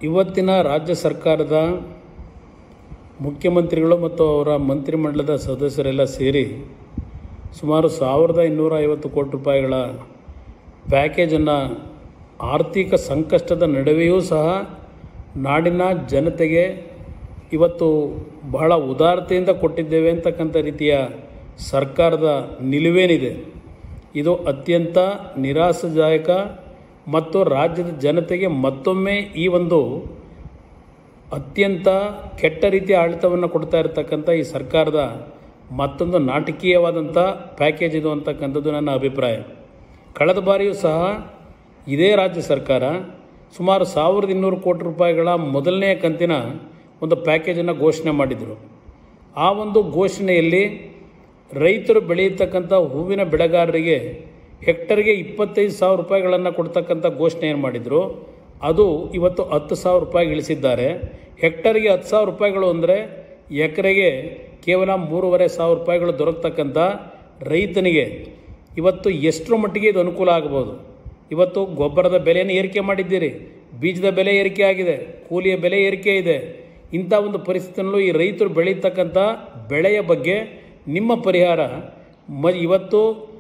ಇವತ್ತಿನ ರಾಜ್ಯ ಸರ್ಕಾರದ ಮುಖ್ಯಮಂತ್ರಿಗಳು ಮತ್ತು ಅವರ ಮಂತ್ರಿಮಂಡಲದ ಸದಸ್ಯರೆಲ್ಲ ಸೇರಿ ಸುಮಾರು ಸಾವಿರದ ಇನ್ನೂರ ಐವತ್ತು ಕೋಟಿ ರೂಪಾಯಿಗಳ ಪ್ಯಾಕೇಜನ್ನು ಆರ್ಥಿಕ ಸಂಕಷ್ಟದ ನಡುವೆಯೂ ಸಹ ನಾಡಿನ ಜನತೆಗೆ ಇವತ್ತು ಬಹಳ ಉದಾರತೆಯಿಂದ ಕೊಟ್ಟಿದ್ದೇವೆ ಅಂತಕ್ಕಂಥ ರೀತಿಯ ಸರ್ಕಾರದ ನಿಲುವೇನಿದೆ ಇದು ಅತ್ಯಂತ ನಿರಾಶಾದಾಯಕ ಮತ್ತು ರಾಜ್ಯದ ಜನತೆಗೆ ಮತ್ತೊಮ್ಮೆ ಈ ಒಂದು ಅತ್ಯಂತ ಕೆಟ್ಟ ರೀತಿಯ ಆಡಳಿತವನ್ನು ಕೊಡ್ತಾ ಇರತಕ್ಕಂಥ ಈ ಸರ್ಕಾರದ ಮತ್ತೊಂದು ನಾಟಕೀಯವಾದಂಥ ಪ್ಯಾಕೇಜ್ ಇದು ಅಂತಕ್ಕಂಥದ್ದು ನನ್ನ ಅಭಿಪ್ರಾಯ ಕಳೆದ ಬಾರಿಯೂ ಸಹ ಇದೇ ರಾಜ್ಯ ಸರ್ಕಾರ ಸುಮಾರು ಸಾವಿರದ ಇನ್ನೂರು ಕೋಟಿ ರೂಪಾಯಿಗಳ ಮೊದಲನೆಯ ಕಂತಿನ ಒಂದು ಪ್ಯಾಕೇಜನ್ನು ಘೋಷಣೆ ಮಾಡಿದರು ಆ ಒಂದು ಘೋಷಣೆಯಲ್ಲಿ ರೈತರು ಬೆಳೆಯತಕ್ಕಂಥ ಹೂವಿನ ಬೆಳೆಗಾರರಿಗೆ ಹೆಕ್ಟರ್ಗೆ ಇಪ್ಪತ್ತೈದು ಸಾವಿರ ರೂಪಾಯಿಗಳನ್ನು ಕೊಡ್ತಕ್ಕಂಥ ಘೋಷಣೆ ಏನು ಮಾಡಿದರು ಅದು ಇವತ್ತು ಹತ್ತು ಸಾವಿರ ರೂಪಾಯಿಗೆ ಇಳಿಸಿದ್ದಾರೆ ಹೆಕ್ಟರ್ಗೆ ಹತ್ತು ಸಾವಿರ ರೂಪಾಯಿಗಳು ಅಂದರೆ ಎಕರೆಗೆ ಕೇವಲ ಮೂರುವರೆ ಸಾವಿರ ರೂಪಾಯಿಗಳು ದೊರಕತಕ್ಕಂಥ ರೈತನಿಗೆ ಇವತ್ತು ಎಷ್ಟರ ಮಟ್ಟಿಗೆ ಇದು ಅನುಕೂಲ ಆಗ್ಬೋದು ಇವತ್ತು ಗೊಬ್ಬರದ ಬೆಲೆಯನ್ನು ಏರಿಕೆ ಮಾಡಿದ್ದೀರಿ ಬೀಜದ ಬೆಲೆ ಏರಿಕೆ ಆಗಿದೆ ಕೂಲಿಯ ಬೆಲೆ ಏರಿಕೆ ಇದೆ ಇಂಥ ಒಂದು ಪರಿಸ್ಥಿತಿಯಲ್ಲೂ ಈ ರೈತರು ಬೆಳೀತಕ್ಕಂಥ ಬೆಳೆಯ ಬಗ್ಗೆ ನಿಮ್ಮ ಪರಿಹಾರ ಮ ಇವತ್ತು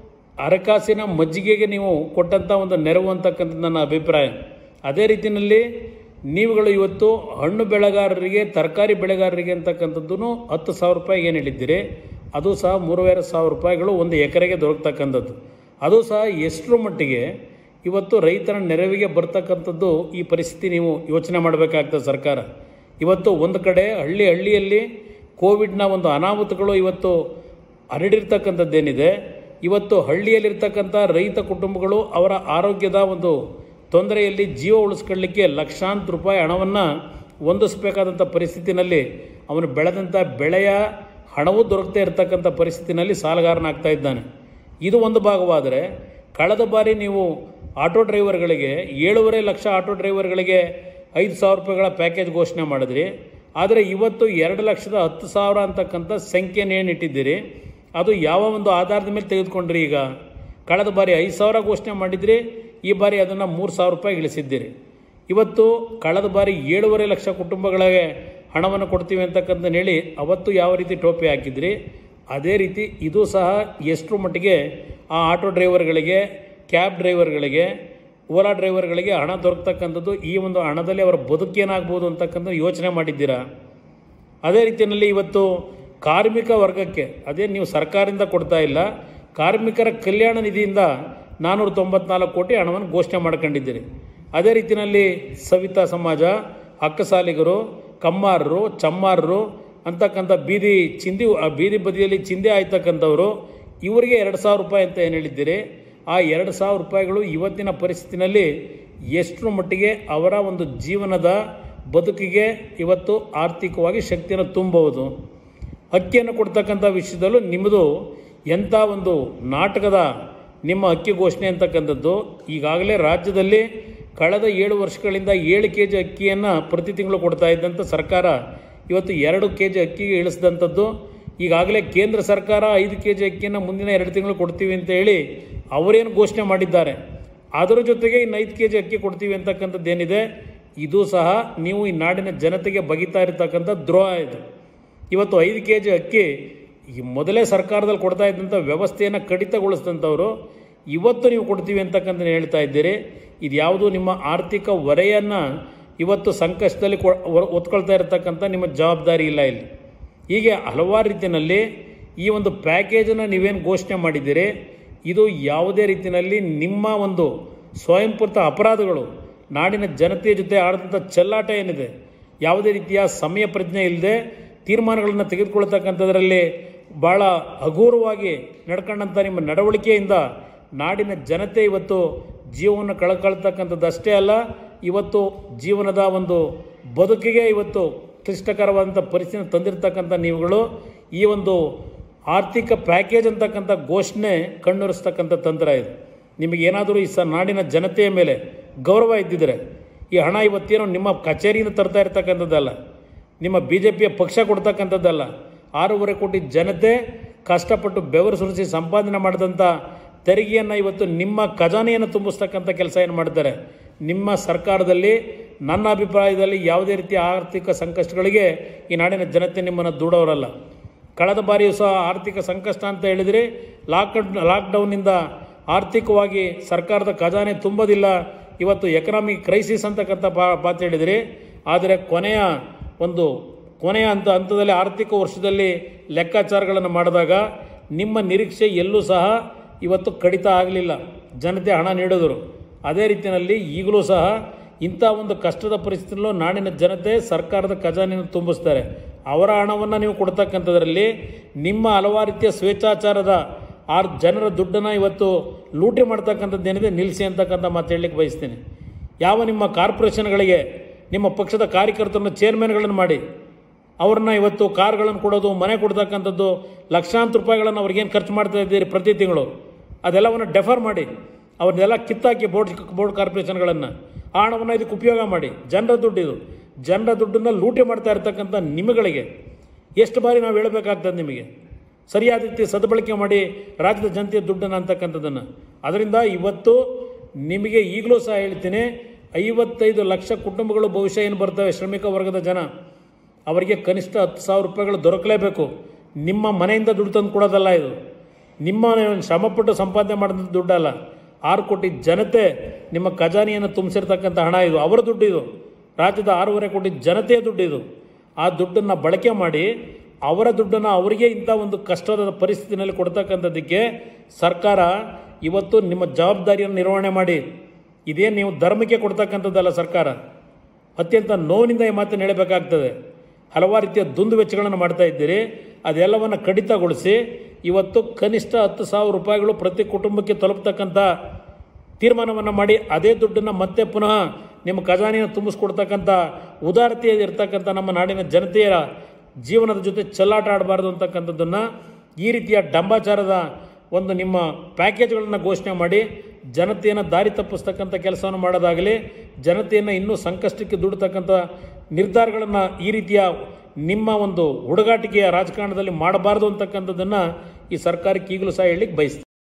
ಅರಕಾಸಿನ ಮಜ್ಜಿಗೆಗೆ ನೀವು ಕೊಟ್ಟಂಥ ಒಂದು ನೆರವು ಅಂತಕ್ಕಂಥದ್ದು ನನ್ನ ಅಭಿಪ್ರಾಯ ಅದೇ ರೀತಿಯಲ್ಲಿ ನೀವುಗಳು ಇವತ್ತು ಹಣ್ಣು ಬೆಳೆಗಾರರಿಗೆ ತರಕಾರಿ ಬೆಳೆಗಾರರಿಗೆ ಅಂತಕ್ಕಂಥದ್ದು ಹತ್ತು ಸಾವಿರ ರೂಪಾಯಿ ಏನು ಹೇಳಿದ್ದೀರಿ ಅದು ಸಹ ಮೂರುವರೆ ಸಾವಿರ ರೂಪಾಯಿಗಳು ಒಂದು ಎಕರೆಗೆ ದೊರಕತಕ್ಕಂಥದ್ದು ಅದು ಸಹ ಎಷ್ಟರ ಮಟ್ಟಿಗೆ ಇವತ್ತು ರೈತರ ನೆರವಿಗೆ ಬರ್ತಕ್ಕಂಥದ್ದು ಈ ಪರಿಸ್ಥಿತಿ ನೀವು ಯೋಚನೆ ಮಾಡಬೇಕಾಗ್ತದೆ ಸರ್ಕಾರ ಇವತ್ತು ಒಂದು ಕಡೆ ಹಳ್ಳಿ ಹಳ್ಳಿಯಲ್ಲಿ ಕೋವಿಡ್ನ ಒಂದು ಅನಾಹುತಗಳು ಇವತ್ತು ಹರಡಿರ್ತಕ್ಕಂಥದ್ದೇನಿದೆ ಇವತ್ತು ಹಳ್ಳಿಯಲ್ಲಿರ್ತಕ್ಕಂಥ ರೈತ ಕುಟುಂಬಗಳು ಅವರ ಆರೋಗ್ಯದ ಒಂದು ತೊಂದರೆಯಲ್ಲಿ ಜೀವ ಉಳಿಸ್ಕೊಳ್ಳಿಕ್ಕೆ ಲಕ್ಷಾಂತರ ರೂಪಾಯಿ ಹಣವನ್ನು ಹೊಂದಿಸಬೇಕಾದಂಥ ಪರಿಸ್ಥಿತಿನಲ್ಲಿ ಅವನು ಬೆಳೆದಂಥ ಬೆಳೆಯ ಹಣವೂ ದೊರಕದೇ ಇರತಕ್ಕಂಥ ಪರಿಸ್ಥಿತಿನಲ್ಲಿ ಸಾಲಗಾರನಾಗ್ತಾ ಇದ್ದಾನೆ ಇದು ಒಂದು ಭಾಗವಾದರೆ ಕಳೆದ ಬಾರಿ ನೀವು ಆಟೋ ಡ್ರೈವರ್ಗಳಿಗೆ ಏಳೂವರೆ ಲಕ್ಷ ಆಟೋ ಡ್ರೈವರ್ಗಳಿಗೆ ಐದು ಸಾವಿರ ರೂಪಾಯಿಗಳ ಪ್ಯಾಕೇಜ್ ಘೋಷಣೆ ಮಾಡಿದ್ರಿ ಆದರೆ ಇವತ್ತು ಎರಡು ಲಕ್ಷದ ಹತ್ತು ಸಾವಿರ ಅಂತಕ್ಕಂಥ ಸಂಖ್ಯೆಯನ್ನು ಏನು ಇಟ್ಟಿದ್ದೀರಿ ಅದು ಯಾವ ಒಂದು ಆಧಾರದ ಮೇಲೆ ತೆಗೆದುಕೊಂಡ್ರಿ ಈಗ ಕಳೆದ ಬಾರಿ ಐದು ಸಾವಿರ ಘೋಷಣೆ ಮಾಡಿದ್ರಿ ಈ ಬಾರಿ ಅದನ್ನು ಮೂರು ಸಾವಿರ ರೂಪಾಯಿ ಇಳಿಸಿದ್ದೀರಿ ಇವತ್ತು ಕಳೆದ ಬಾರಿ ಏಳೂವರೆ ಲಕ್ಷ ಕುಟುಂಬಗಳಿಗೆ ಹಣವನ್ನು ಕೊಡ್ತೀವಿ ಅಂತಕ್ಕಂಥ ಹೇಳಿ ಅವತ್ತು ಯಾವ ರೀತಿ ಟೋಪಿ ಹಾಕಿದ್ರಿ ಅದೇ ರೀತಿ ಇದು ಸಹ ಎಷ್ಟರ ಮಟ್ಟಿಗೆ ಆ ಆಟೋ ಡ್ರೈವರ್ಗಳಿಗೆ ಕ್ಯಾಬ್ ಡ್ರೈವರ್ಗಳಿಗೆ ಓಲಾ ಡ್ರೈವರ್ಗಳಿಗೆ ಹಣ ದೊರಕತಕ್ಕಂಥದ್ದು ಈ ಒಂದು ಹಣದಲ್ಲಿ ಅವರ ಬದುಕೇನಾಗ್ಬೋದು ಅಂತಕ್ಕಂಥ ಯೋಚನೆ ಮಾಡಿದ್ದೀರಾ ಅದೇ ರೀತಿಯಲ್ಲಿ ಇವತ್ತು ಕಾರ್ಮಿಕ ವರ್ಗಕ್ಕೆ ಅದೇ ನೀವು ಸರ್ಕಾರದಿಂದ ಕೊಡ್ತಾ ಇಲ್ಲ ಕಾರ್ಮಿಕರ ಕಲ್ಯಾಣ ನಿಧಿಯಿಂದ ನಾನ್ನೂರ ತೊಂಬತ್ನಾಲ್ಕು ಕೋಟಿ ಹಣವನ್ನು ಘೋಷಣೆ ಮಾಡ್ಕೊಂಡಿದ್ದೀರಿ ಅದೇ ರೀತಿಯಲ್ಲಿ ಸವಿತಾ ಸಮಾಜ ಅಕ್ಕಸಾಲಿಗರು ಕಮ್ಮಾರರು ಚಮ್ಮಾರರು ಅಂತಕ್ಕಂಥ ಬೀದಿ ಚಿಂದಿ ಆ ಬೀದಿ ಬದಿಯಲ್ಲಿ ಚಿಂದೆ ಆಯ್ತಕ್ಕಂಥವ್ರು ಇವರಿಗೆ ಎರಡು ಸಾವಿರ ರೂಪಾಯಿ ಅಂತ ಏನು ಹೇಳಿದ್ದೀರಿ ಆ ಎರಡು ಸಾವಿರ ರೂಪಾಯಿಗಳು ಇವತ್ತಿನ ಪರಿಸ್ಥಿತಿನಲ್ಲಿ ಎಷ್ಟರ ಮಟ್ಟಿಗೆ ಅವರ ಒಂದು ಜೀವನದ ಬದುಕಿಗೆ ಇವತ್ತು ಆರ್ಥಿಕವಾಗಿ ಶಕ್ತಿಯನ್ನು ತುಂಬಬಹುದು ಅಕ್ಕಿಯನ್ನು ಕೊಡ್ತಕ್ಕಂಥ ವಿಷಯದಲ್ಲೂ ನಿಮ್ಮದು ಎಂಥ ಒಂದು ನಾಟಕದ ನಿಮ್ಮ ಅಕ್ಕಿ ಘೋಷಣೆ ಅಂತಕ್ಕಂಥದ್ದು ಈಗಾಗಲೇ ರಾಜ್ಯದಲ್ಲಿ ಕಳೆದ ಏಳು ವರ್ಷಗಳಿಂದ ಏಳು ಕೆ ಜಿ ಅಕ್ಕಿಯನ್ನು ಪ್ರತಿ ತಿಂಗಳು ಕೊಡ್ತಾ ಇದ್ದಂಥ ಸರ್ಕಾರ ಇವತ್ತು ಎರಡು ಕೆ ಜಿ ಅಕ್ಕಿಗೆ ಇಳಿಸಿದಂಥದ್ದು ಈಗಾಗಲೇ ಕೇಂದ್ರ ಸರ್ಕಾರ ಐದು ಕೆ ಜಿ ಅಕ್ಕಿಯನ್ನು ಮುಂದಿನ ಎರಡು ತಿಂಗಳು ಕೊಡ್ತೀವಿ ಅಂತ ಹೇಳಿ ಅವರೇನು ಘೋಷಣೆ ಮಾಡಿದ್ದಾರೆ ಅದರ ಜೊತೆಗೆ ಇನ್ನು ಐದು ಕೆ ಜಿ ಅಕ್ಕಿ ಕೊಡ್ತೀವಿ ಅಂತಕ್ಕಂಥದ್ದು ಏನಿದೆ ಇದು ಸಹ ನೀವು ಈ ನಾಡಿನ ಜನತೆಗೆ ಬಗಿತಾ ಇರತಕ್ಕಂಥ ದ್ರೋಹ ಇದು ಇವತ್ತು ಐದು ಕೆ ಜಿ ಅಕ್ಕಿ ಈ ಮೊದಲೇ ಸರ್ಕಾರದಲ್ಲಿ ಕೊಡ್ತಾ ಇದ್ದಂಥ ವ್ಯವಸ್ಥೆಯನ್ನು ಕಡಿತಗೊಳಿಸಿದಂಥವ್ರು ಇವತ್ತು ನೀವು ಕೊಡ್ತೀವಿ ಅಂತಕ್ಕಂಥ ಹೇಳ್ತಾ ಇದ್ದೀರಿ ಇದು ಯಾವುದು ನಿಮ್ಮ ಆರ್ಥಿಕ ಹೊರೆಯನ್ನು ಇವತ್ತು ಸಂಕಷ್ಟದಲ್ಲಿ ಕೊ ಒತ್ಕೊಳ್ತಾ ಇರತಕ್ಕಂಥ ನಿಮ್ಮ ಜವಾಬ್ದಾರಿ ಇಲ್ಲ ಇಲ್ಲಿ ಹೀಗೆ ಹಲವಾರು ರೀತಿಯಲ್ಲಿ ಈ ಒಂದು ಪ್ಯಾಕೇಜನ್ನು ನೀವೇನು ಘೋಷಣೆ ಮಾಡಿದ್ದೀರಿ ಇದು ಯಾವುದೇ ರೀತಿಯಲ್ಲಿ ನಿಮ್ಮ ಒಂದು ಸ್ವಯಂಪೂರ್ತ ಅಪರಾಧಗಳು ನಾಡಿನ ಜನತೆಯ ಜೊತೆ ಆಡಿದಂಥ ಚೆಲ್ಲಾಟ ಏನಿದೆ ಯಾವುದೇ ರೀತಿಯ ಸಮಯ ಪ್ರಜ್ಞೆ ಇಲ್ಲದೆ ತೀರ್ಮಾನಗಳನ್ನು ತೆಗೆದುಕೊಳ್ತಕ್ಕಂಥದ್ರಲ್ಲಿ ಭಾಳ ಹಗೂರವಾಗಿ ನಡ್ಕೊಂಡಂಥ ನಿಮ್ಮ ನಡವಳಿಕೆಯಿಂದ ನಾಡಿನ ಜನತೆ ಇವತ್ತು ಜೀವವನ್ನು ಕಳ್ಕೊಳ್ತಕ್ಕಂಥದ್ದು ಅಷ್ಟೇ ಅಲ್ಲ ಇವತ್ತು ಜೀವನದ ಒಂದು ಬದುಕಿಗೆ ಇವತ್ತು ಕ್ಲಿಷ್ಟಕರವಾದಂಥ ಪರಿಸ್ಥಿತಿ ತಂದಿರತಕ್ಕಂಥ ನೀವುಗಳು ಈ ಒಂದು ಆರ್ಥಿಕ ಪ್ಯಾಕೇಜ್ ಅಂತಕ್ಕಂಥ ಘೋಷಣೆ ಕಣ್ಣೊರೆಸ್ತಕ್ಕಂಥ ತಂತ್ರ ಇದು ನಿಮಗೇನಾದರೂ ಈ ಸ ನಾಡಿನ ಜನತೆಯ ಮೇಲೆ ಗೌರವ ಇದ್ದಿದ್ರೆ ಈ ಹಣ ಇವತ್ತೇನೋ ನಿಮ್ಮ ಕಚೇರಿಯಿಂದ ತರ್ತಾ ಇರ್ತಕ್ಕಂಥದ್ದಲ್ಲ ನಿಮ್ಮ ಬಿ ಜೆ ಪಿಯ ಪಕ್ಷ ಕೊಡ್ತಕ್ಕಂಥದ್ದಲ್ಲ ಆರೂವರೆ ಕೋಟಿ ಜನತೆ ಕಷ್ಟಪಟ್ಟು ಬೆವರು ಸುರಿಸಿ ಸಂಪಾದನೆ ಮಾಡಿದಂಥ ತೆರಿಗೆಯನ್ನು ಇವತ್ತು ನಿಮ್ಮ ಖಜಾನೆಯನ್ನು ತುಂಬಿಸ್ತಕ್ಕಂಥ ಕೆಲಸ ಏನು ಮಾಡ್ತಾರೆ ನಿಮ್ಮ ಸರ್ಕಾರದಲ್ಲಿ ನನ್ನ ಅಭಿಪ್ರಾಯದಲ್ಲಿ ಯಾವುದೇ ರೀತಿಯ ಆರ್ಥಿಕ ಸಂಕಷ್ಟಗಳಿಗೆ ಈ ನಾಡಿನ ಜನತೆ ನಿಮ್ಮನ್ನು ದೂಡೋರಲ್ಲ ಕಳೆದ ಬಾರಿಯೂ ಸಹ ಆರ್ಥಿಕ ಸಂಕಷ್ಟ ಅಂತ ಹೇಳಿದರೆ ಲಾಕ್ ಲಾಕ್ಡೌನ್ನಿಂದ ಆರ್ಥಿಕವಾಗಿ ಸರ್ಕಾರದ ಖಜಾನೆ ತುಂಬೋದಿಲ್ಲ ಇವತ್ತು ಎಕನಾಮಿಕ್ ಕ್ರೈಸಿಸ್ ಅಂತಕ್ಕಂಥ ಪಾ ಮಾತು ಹೇಳಿದರೆ ಆದರೆ ಕೊನೆಯ ಒಂದು ಕೊನೆಯ ಹಂತ ಹಂತದಲ್ಲಿ ಆರ್ಥಿಕ ವರ್ಷದಲ್ಲಿ ಲೆಕ್ಕಾಚಾರಗಳನ್ನು ಮಾಡಿದಾಗ ನಿಮ್ಮ ನಿರೀಕ್ಷೆ ಎಲ್ಲೂ ಸಹ ಇವತ್ತು ಕಡಿತ ಆಗಲಿಲ್ಲ ಜನತೆ ಹಣ ನೀಡಿದರು ಅದೇ ರೀತಿಯಲ್ಲಿ ಈಗಲೂ ಸಹ ಇಂಥ ಒಂದು ಕಷ್ಟದ ಪರಿಸ್ಥಿತಿಯಲ್ಲೂ ನಾಡಿನ ಜನತೆ ಸರ್ಕಾರದ ಖಜಾನೆಯನ್ನು ತುಂಬಿಸ್ತಾರೆ ಅವರ ಹಣವನ್ನು ನೀವು ಕೊಡ್ತಕ್ಕಂಥದ್ರಲ್ಲಿ ನಿಮ್ಮ ಹಲವಾರು ರೀತಿಯ ಸ್ವೇಚ್ಛಾಚಾರದ ಆರು ಜನರ ದುಡ್ಡನ್ನು ಇವತ್ತು ಲೂಟಿ ಮಾಡ್ತಕ್ಕಂಥದ್ದು ಏನಿದೆ ನಿಲ್ಲಿಸಿ ಅಂತಕ್ಕಂಥ ಮಾತು ಹೇಳಲಿಕ್ಕೆ ಬಯಸ್ತೀನಿ ಯಾವ ನಿಮ್ಮ ಕಾರ್ಪೊರೇಷನ್ಗಳಿಗೆ ನಿಮ್ಮ ಪಕ್ಷದ ಕಾರ್ಯಕರ್ತರನ್ನು ಚೇರ್ಮನ್ಗಳನ್ನು ಮಾಡಿ ಅವ್ರನ್ನ ಇವತ್ತು ಕಾರ್ಗಳನ್ನು ಕೊಡೋದು ಮನೆ ಕೊಡ್ತಕ್ಕಂಥದ್ದು ಲಕ್ಷಾಂತರ ರೂಪಾಯಿಗಳನ್ನು ಅವ್ರಿಗೇನು ಖರ್ಚು ಮಾಡ್ತಾ ಇದ್ದೀರಿ ಪ್ರತಿ ತಿಂಗಳು ಅದೆಲ್ಲವನ್ನು ಡೆಫರ್ ಮಾಡಿ ಅವ್ರನ್ನೆಲ್ಲ ಕಿತ್ತಾಕಿ ಬೋರ್ಡ್ ಬೋರ್ಡ್ ಕಾರ್ಪೊರೇಷನ್ಗಳನ್ನು ಆ ಹಣವನ್ನು ಇದಕ್ಕೆ ಉಪಯೋಗ ಮಾಡಿ ಜನರ ದುಡ್ಡು ಇದು ಜನರ ದುಡ್ಡನ್ನು ಲೂಟಿ ಮಾಡ್ತಾ ಇರ್ತಕ್ಕಂಥ ನಿಮಗಳಿಗೆ ಎಷ್ಟು ಬಾರಿ ನಾವು ಹೇಳಬೇಕಾಗ್ತದೆ ನಿಮಗೆ ಸರಿಯಾದ ರೀತಿ ಸದ್ಬಳಕೆ ಮಾಡಿ ರಾಜ್ಯದ ಜನತೆಯ ದುಡ್ಡನ್ನು ಅಂತಕ್ಕಂಥದ್ದನ್ನು ಅದರಿಂದ ಇವತ್ತು ನಿಮಗೆ ಈಗಲೂ ಸಹ ಹೇಳ್ತೀನಿ ಐವತ್ತೈದು ಲಕ್ಷ ಕುಟುಂಬಗಳು ಬಹುಶಃ ಏನು ಬರ್ತವೆ ಶ್ರಮಿಕ ವರ್ಗದ ಜನ ಅವರಿಗೆ ಕನಿಷ್ಠ ಹತ್ತು ಸಾವಿರ ರೂಪಾಯಿಗಳು ದೊರಕಲೇಬೇಕು ನಿಮ್ಮ ಮನೆಯಿಂದ ದುಡ್ಡು ತಂದು ಕೊಡೋದಲ್ಲ ಇದು ನಿಮ್ಮ ಶ್ರಮಪಟ್ಟು ಸಂಪಾದನೆ ಮಾಡಿದ ದುಡ್ಡಲ್ಲ ಆರು ಕೋಟಿ ಜನತೆ ನಿಮ್ಮ ಖಜಾನೆಯನ್ನು ತುಂಬಿಸಿರ್ತಕ್ಕಂಥ ಹಣ ಇದು ಅವರ ದುಡ್ಡು ಇದು ರಾಜ್ಯದ ಆರೂವರೆ ಕೋಟಿ ಜನತೆಯ ದುಡ್ಡು ಇದು ಆ ದುಡ್ಡನ್ನು ಬಳಕೆ ಮಾಡಿ ಅವರ ದುಡ್ಡನ್ನು ಅವರಿಗೆ ಇಂಥ ಒಂದು ಕಷ್ಟದ ಪರಿಸ್ಥಿತಿನಲ್ಲಿ ಕೊಡ್ತಕ್ಕಂಥದ್ದಕ್ಕೆ ಸರ್ಕಾರ ಇವತ್ತು ನಿಮ್ಮ ಜವಾಬ್ದಾರಿಯನ್ನು ನಿರ್ವಹಣೆ ಮಾಡಿ ಇದೇನು ನೀವು ಧರ್ಮಕ್ಕೆ ಕೊಡ್ತಕ್ಕಂಥದ್ದಲ್ಲ ಸರ್ಕಾರ ಅತ್ಯಂತ ನೋವಿನಿಂದ ಈ ಮಾತನ್ನು ಹೇಳಬೇಕಾಗ್ತದೆ ಹಲವಾರು ರೀತಿಯ ದುಂದು ವೆಚ್ಚಗಳನ್ನು ಮಾಡ್ತಾ ಇದ್ದೀರಿ ಅದೆಲ್ಲವನ್ನು ಕಡಿತಗೊಳಿಸಿ ಇವತ್ತು ಕನಿಷ್ಠ ಹತ್ತು ಸಾವಿರ ರೂಪಾಯಿಗಳು ಪ್ರತಿ ಕುಟುಂಬಕ್ಕೆ ತಲುಪ್ತಕ್ಕಂಥ ತೀರ್ಮಾನವನ್ನು ಮಾಡಿ ಅದೇ ದುಡ್ಡನ್ನು ಮತ್ತೆ ಪುನಃ ನಿಮ್ಮ ಖಜಾನೆಯನ್ನು ತುಂಬಿಸ್ಕೊಡ್ತಕ್ಕಂಥ ಉದಾರತೆ ಇರ್ತಕ್ಕಂಥ ನಮ್ಮ ನಾಡಿನ ಜನತೆಯ ಜೀವನದ ಜೊತೆ ಚೆಲ್ಲಾಟ ಆಡಬಾರ್ದು ಅಂತಕ್ಕಂಥದ್ದನ್ನು ಈ ರೀತಿಯ ಡಂಬಾಚಾರದ ಒಂದು ನಿಮ್ಮ ಪ್ಯಾಕೇಜ್ಗಳನ್ನು ಘೋಷಣೆ ಮಾಡಿ ಜನತೆಯನ್ನು ದಾರಿ ತಪ್ಪಿಸ್ತಕ್ಕಂಥ ಕೆಲಸವನ್ನು ಮಾಡೋದಾಗಲಿ ಜನತೆಯನ್ನು ಇನ್ನೂ ಸಂಕಷ್ಟಕ್ಕೆ ದುಡ್ತಕ್ಕಂಥ ನಿರ್ಧಾರಗಳನ್ನು ಈ ರೀತಿಯ ನಿಮ್ಮ ಒಂದು ಹುಡುಗಾಟಿಕೆಯ ರಾಜಕಾರಣದಲ್ಲಿ ಮಾಡಬಾರ್ದು ಅಂತಕ್ಕಂಥದ್ದನ್ನು ಈ ಸರ್ಕಾರಕ್ಕೆ ಈಗಲೂ ಸಹ ಹೇಳಲಿಕ್ಕೆ ಬಯಸ್ತೀನಿ